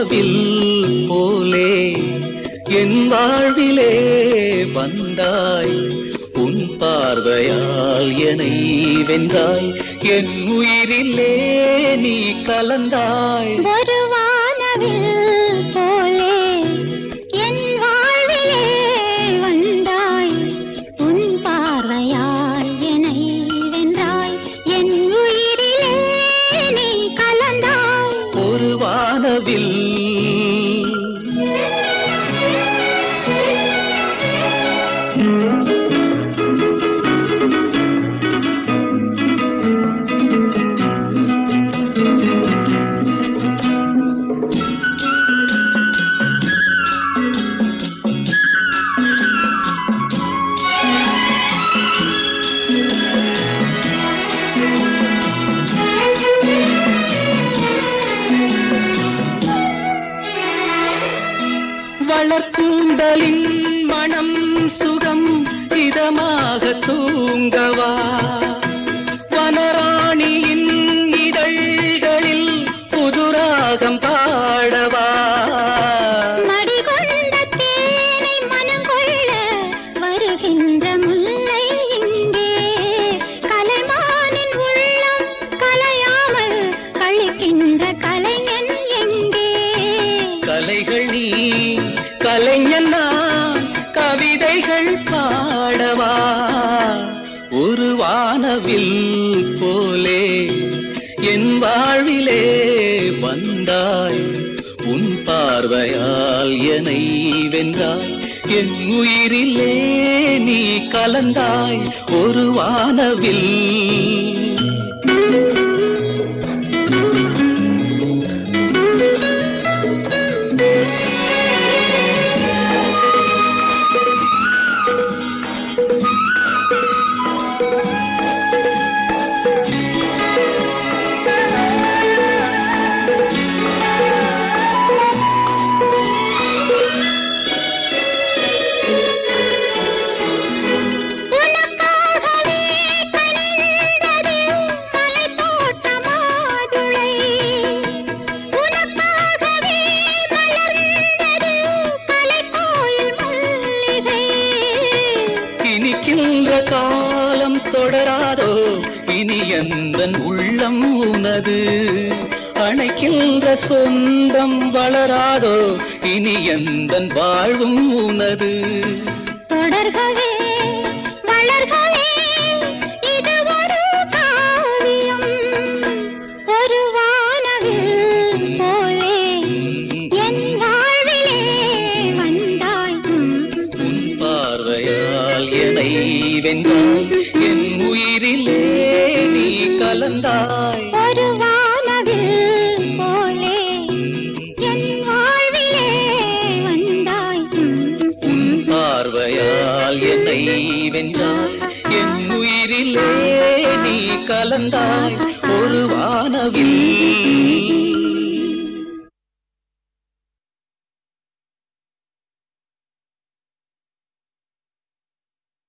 வானவில் போலே என் வாழ்விலே வந்தாய் உன் பார்வையால் என்னை வென்றாய் என் உயிரிலே நீ கலந்தாய் ஒரு வானவில் போலே என் வாழ்விலே வந்தாய் உன் பார்வையால் என்னை வென்றாய் என் உயிரிலே நீ கலந்தாய் ஒரு வானவில் வளர்க்கூந்தலின் மனம் சுகம் இதமாக தூங்கவா வனராணியின் இதழ்களில் புதுராகம் பாடவா மடிகொண்ட தேனை மனம் கொள்ள வருகின்ற முல்லை இங்கே கலைமானின் உள்ளம் கலையாமல் கழிக்கின்ற கலைஞன் எங்கே கலைகள் நீ கலைஞன் நான் கவிதைகள் பாடவா ஒரு வானவில் போலே என் வாழ்விலே வந்தாய் உன் பார்வையால் என்னை வென்றாய் என் உயிரிலே நீ கலந்தாய் ஒரு வானவில் உனக்காகவே கனிந்தது மலைத்தோட்ட மாதுளை. உனக்காகவே மலர்ந்தது கலைக்கோயில் மல்லிகை. இனிக்கின்ற காலம் தொடராதோ இனி எந்தன் உள்ளம் உனது அணைக்கின்ற சொந்தம் வளராதோ இனி எந்தன் வாழ்வும் உனது தொடர்கவே வளர்கவே இது ஒரு காவியம் ஒரு வானவில் போலே என் வாழ்விலே வந்தாய் உன் பார்வையால் என்னை வென்றாய் என் உயிரிலே நீ கலந்தாய் ஒரு வானவில் போலே என் வாழ்விலே வந்தாய் உன் பார்வையால் என்னை வென்றாய் என் உயிரிலே நீ கலந்தாய் ஒரு வானவில்